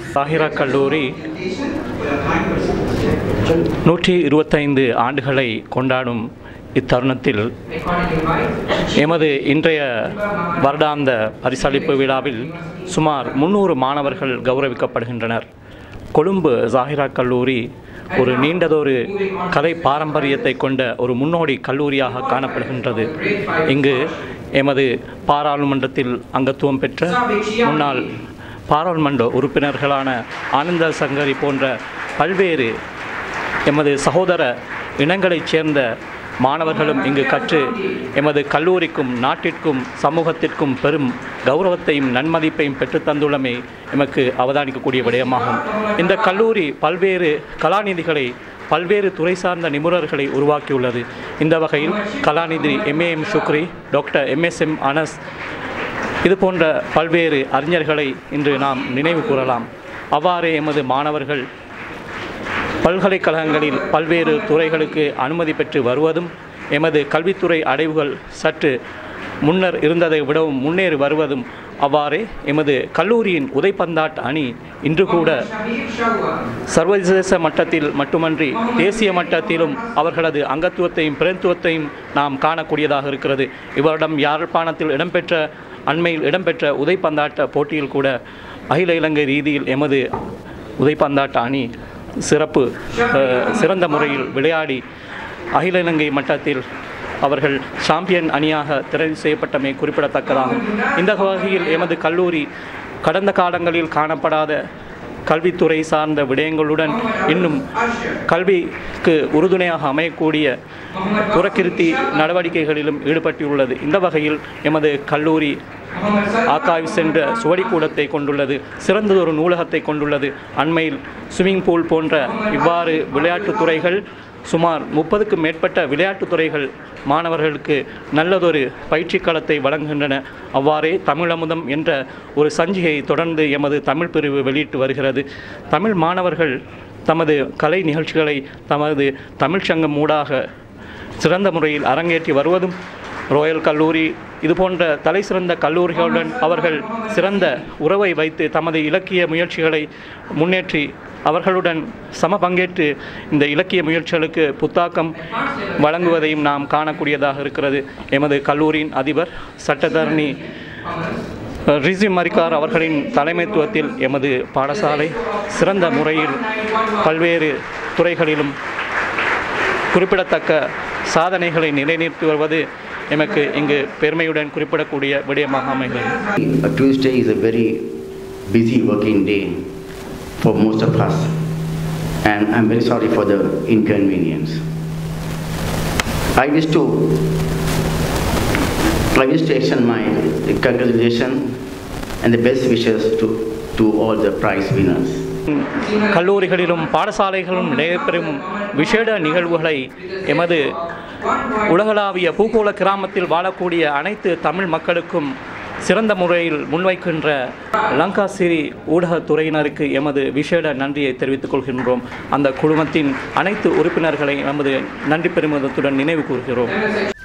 சாஹிரா கல்லூரி நூற்றி இருபத்தைந்து ஆண்டுகளை கொண்டாடும் இத்தருணத்தில் எமது இன்றைய வருடாந்த பரிசளிப்பு விழாவில் சுமார் முன்னூறு மாணவர்கள் கௌரவிக்கப்படுகின்றனர் கொழும்பு ஜாகிரா கல்லூரி ஒரு நீண்டதொரு கலை பாரம்பரியத்தை கொண்ட ஒரு முன்னோடி கல்லூரியாக காணப்படுகின்றது இங்கு எமது பாராளுமன்றத்தில் அங்கத்துவம் பெற்ற முன்னாள் பாராளுமன்ற உறுப்பினர்களான ஆனந்த சங்கரி போன்ற பல்வேறு எமது சகோதர இனங்களைச் சேர்ந்த மாணவர்களும் இங்கு கற்று எமது கல்லூரிக்கும் நாட்டிற்கும் சமூகத்திற்கும் பெரும் கௌரவத்தையும் நன்மதிப்பையும் பெற்றுத் தந்துள்ளமை எமக்கு அவதானிக்கக்கூடிய விடயமாகும் இந்த கல்லூரி பல்வேறு கலாநிதிகளை பல்வேறு துறை சார்ந்த நிபுணர்களை உருவாக்கியுள்ளது இந்த வகையில் கலாநிதி MAM Shukri doctor MSM Anas இது போன்ற பல்வேறு அறிஞர்களை இன்று நாம் நினைவு கூறலாம் அவ்வாறே எமது மாணவர்கள் பல்கலைக்கழகங்களில் பல்வேறு துறைகளுக்கு அனுமதி பெற்று வருவதும் எமது கல்வித்துறை அடைவுகள் சற்று முன்னர் இருந்ததை விடவும் முன்னேறி வருவதும் அவ்வாறே எமது கல்லூரியின் உதைப்பந்தாட்ட அணி இன்று கூட சர்வதேச மட்டத்தில் மட்டுமன்றி தேசிய மட்டத்திலும் அவர்களது அங்கத்துவத்தையும் பிரதித்துவத்தையும் நாம் காணக்கூடியதாக இருக்கிறது இவரிடம் யாழ்ப்பாணத்தில் இடம்பெற்ற அண்மையில் இடம்பெற்ற உதைப்பந்தாட்ட போட்டியில் கூட அகில இலங்கை ரீதியில் எமது உதைப்பந்தாட்ட அணி சிறப்பு அஹ், சிறந்த முறையில் விளையாடி அகில இலங்கை மட்டத்தில் அவர்கள் சாம்பியன் அணியாக தெரிவு செய்யப்பட்டமை குறிப்பிடத்தக்கதாகும் இந்த வகையில் எமது கல்லூரி கடந்த காலங்களில் காணப்படாத கல்வித்துறை சார்ந்த விடயங்களுடன் இன்னும் கல்விக்கு உறுதுணையாக அமையக்கூடிய புறக்கிருத்தி நடவடிக்கைகளிலும் ஈடுபட்டுள்ளது இந்த வகையில் எமது கல்லூரி ஆக்காய்வு சென்ற சுவடிக்கூடத்தை கொண்டுள்ளது சிறந்ததொரு நூலகத்தை கொண்டுள்ளது அண்மையில் ஸ்விம்மிங் பூல் போன்ற இவ்வாறு விளையாட்டுத் துறைகள் சுமார் முப்பதுக்கும் மேற்பட்ட விளையாட்டுத் துறைகள் மாணவர்களுக்கு நல்லதொரு பயிற்சிக் களத்தை வழங்குகின்றன அவ்வாறே தமிழமுதம் என்ற ஒரு சஞ்சிகையை தொடர்ந்து எமது தமிழ் பிரிவு வெளியிட்டு வருகிறது தமிழ் மாணவர்கள் தமது கலை நிகழ்ச்சிகளை தமது தமிழ்ச் சங்கம் ஊடாக சிறந்த முறையில் அரங்கேற்றி வருவதும் ரோயல் கல்லூரி இதுபோன்ற தலை சிறந்த கல்லூரிகளுடன் அவர்கள் சிறந்த உறவை வைத்து தமது இலக்கிய முயற்சிகளை முன்னேற்றி அவர்களுடன் சம பங்கேற்று இந்த இலக்கிய முயற்சிகளுக்கு புத்தாக்கம் வழங்குவதையும் நாம் காணக்கூடியதாக இருக்கிறது எமது கல்லூரியின் அதிபர் சட்டத்தரணி ரிசி மரிக்கார் அவர்களின் தலைமைத்துவத்தில் எமது பாடசாலை சிறந்த முறையில் பல்வேறு துறைகளிலும் குறிப்பிடத்தக்க சாதனைகளை நிலைநிறுத்தி வருவது எமக்கு இங்கு பெருமையுடன் குறிப்பிடக்கூடிய விடயமாக அமைகிறது A Tuesday is a very busy working day for most of us, and I'm very sorry for the inconvenience. I wish to, I wish to extend my congratulations and the best wishes to, to all the prize winners. கல்லூரிகளிலும் பாடசாலைகளிலும் நடைபெறும் விசேட நிகழ்வுகளை எமது உலகளாவிய பூகோள கிராமத்தில் வாழக்கூடிய அனைத்து தமிழ் மக்களுக்கும் சிறந்த முறையில் முன்வைக்கின்ற லங்காசிரி ஊடகத்துறையினருக்கு எமது விசேட நன்றியை தெரிவித்துக் கொள்கின்றோம் அந்த குழுமத்தின் அனைத்து உறுப்பினர்களை நமது நன்றி பெருமிதத்துடன் நினைவு கூறுகிறோம்